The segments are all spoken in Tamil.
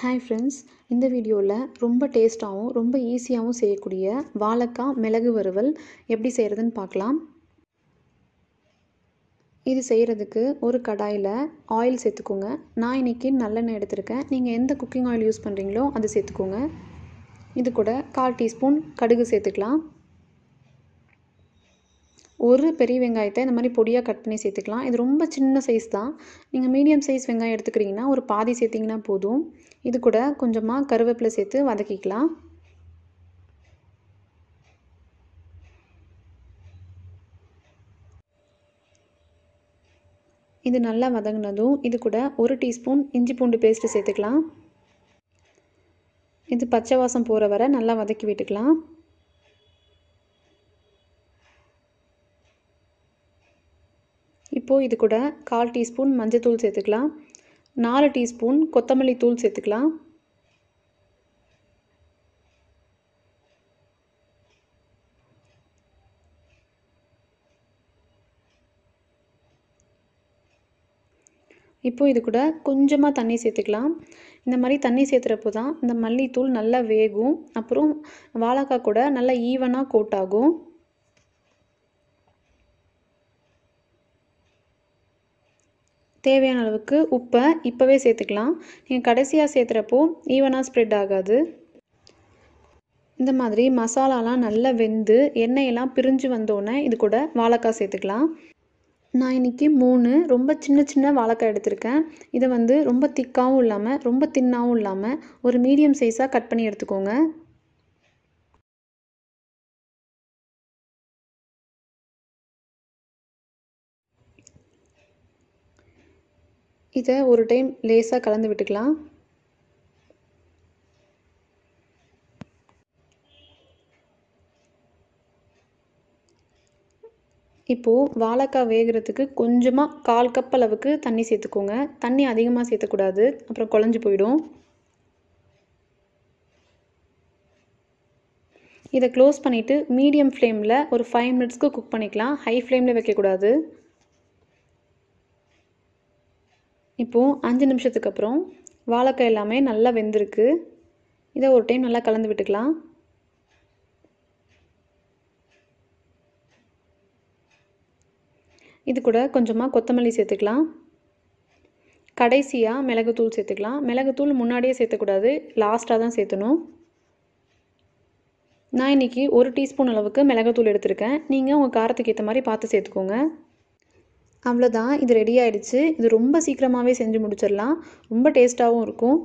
ஹாய் ஃப்ரெண்ட்ஸ் இந்த வீடியோவில் ரொம்ப டேஸ்ட்டாகவும் ரொம்ப ஈஸியாகவும் செய்யக்கூடிய வாழைக்காய் மிளகு வறுவல் எப்படி செய்கிறதுன்னு பார்க்கலாம் இது செய்கிறதுக்கு ஒரு கடாயில் ஆயில் சேர்த்துக்கோங்க நான் இன்றைக்கி நல்லெண்ணெய் எடுத்திருக்கேன் நீங்கள் எந்த குக்கிங் ஆயில் யூஸ் பண்ணுறீங்களோ அது சேர்த்துக்கோங்க இது கூட கால் டீஸ்பூன் கடுகு சேர்த்துக்கலாம் ஒரு பெரிய வெங்காயத்தை இந்த மாதிரி பொடியாக கட் பண்ணி சேர்த்துக்கலாம் இது ரொம்ப சின்ன சைஸ் தான் நீங்கள் மீடியம் சைஸ் வெங்காயம் எடுத்துக்கிறீங்கன்னா ஒரு பாதி சேர்த்திங்கன்னா போதும் இது கூட கொஞ்சமாக கருவேப்பிலை சேர்த்து வதக்கிக்கலாம் இது நல்லா வதங்கினதும் இது கூட ஒரு டீஸ்பூன் இஞ்சி பூண்டு பேஸ்ட்டு சேர்த்துக்கலாம் இது பச்சை வாசம் போகிற வரை நல்லா வதக்கி விட்டுக்கலாம் இப்போது இது கூட கால் டீஸ்பூன் மஞ்சத்தூள் சேர்த்துக்கலாம் நாலு டீஸ்பூன் கொத்தமல்லி தூள் சேர்த்துக்கலாம் இப்போது இது கூட கொஞ்சமாக தண்ணி சேர்த்துக்கலாம் இந்த மாதிரி தண்ணி சேர்த்துறப்போ தான் இந்த மல்லித்தூள் நல்லா வேகும் அப்புறம் வாழைக்காய் கூட நல்லா ஈவனாக கோட் ஆகும் தேவையான அளவுக்கு உப்பை இப்போவே சேர்த்துக்கலாம் நீங்கள் கடைசியாக சேர்த்துறப்போ ஈவனாக ஸ்ப்ரெட் ஆகாது இந்த மாதிரி மசாலாலாம் நல்லா வெந்து எண்ணெயெல்லாம் பிரிஞ்சு வந்தோடனே இது கூட வாழைக்காய் சேர்த்துக்கலாம் நான் இன்றைக்கி மூணு ரொம்ப சின்ன சின்ன வாழைக்காய் எடுத்திருக்கேன் இதை வந்து ரொம்ப திக்காகவும் இல்லாமல் ரொம்ப தின்னாகவும் இல்லாமல் ஒரு மீடியம் சைஸாக கட் பண்ணி எடுத்துக்கோங்க இதை ஒரு டைம் லேஸாக கலந்து விட்டுக்கலாம் இப்போது வாழைக்காய் வேகிறதுக்கு கொஞ்சமாக கால் கப் அளவுக்கு தண்ணி சேர்த்துக்கோங்க தண்ணி அதிகமாக சேர்த்தக்கூடாது அப்புறம் குழஞ்சி போயிடும் இதை க்ளோஸ் பண்ணிவிட்டு மீடியம் ஃப்ளேமில் ஒரு ஃபைவ் மினிட்ஸ்க்கு குக் பண்ணிக்கலாம் ஹை ஃப்ளேமில் வைக்கக்கூடாது இப்போது அஞ்சு நிமிஷத்துக்கு அப்புறம் வாழைக்காய் எல்லாமே நல்லா வெந்திருக்கு இதை ஒரு டைம் நல்லா கலந்து விட்டுக்கலாம் இது கூட கொஞ்சமாக கொத்தமல்லி சேர்த்துக்கலாம் கடைசியாக மிளகுத்தூள் சேர்த்துக்கலாம் மிளகுத்தூள் முன்னாடியே சேர்த்தக்கூடாது லாஸ்ட்டாக தான் சேர்த்தணும் நான் இன்றைக்கி ஒரு டீஸ்பூன் அளவுக்கு மிளகுத்தூள் எடுத்திருக்கேன் நீங்கள் உங்கள் காரத்துக்கு ஏற்ற மாதிரி பார்த்து சேர்த்துக்கோங்க அவ்வளோதான் இது ரெடி ஆகிடுச்சு இது ரொம்ப சீக்கிரமாகவே செஞ்சு முடிச்சிடலாம் ரொம்ப டேஸ்ட்டாகவும் இருக்கும்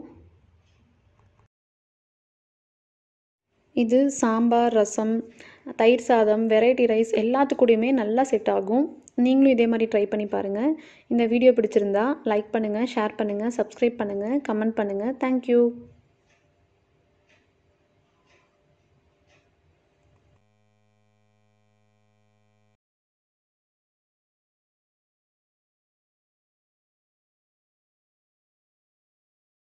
இது சாம்பார் ரசம் தயிர் சாதம் வெரைட்டி ரைஸ் எல்லாத்துக்கூடையுமே நல்லா செட் ஆகும் நீங்களும் இதே மாதிரி ட்ரை பண்ணி பாருங்கள் இந்த வீடியோ பிடிச்சிருந்தா லைக் பண்ணுங்கள் ஷேர் பண்ணுங்கள் சப்ஸ்கிரைப் பண்ணுங்கள் கமெண்ட் பண்ணுங்கள் தேங்க்யூ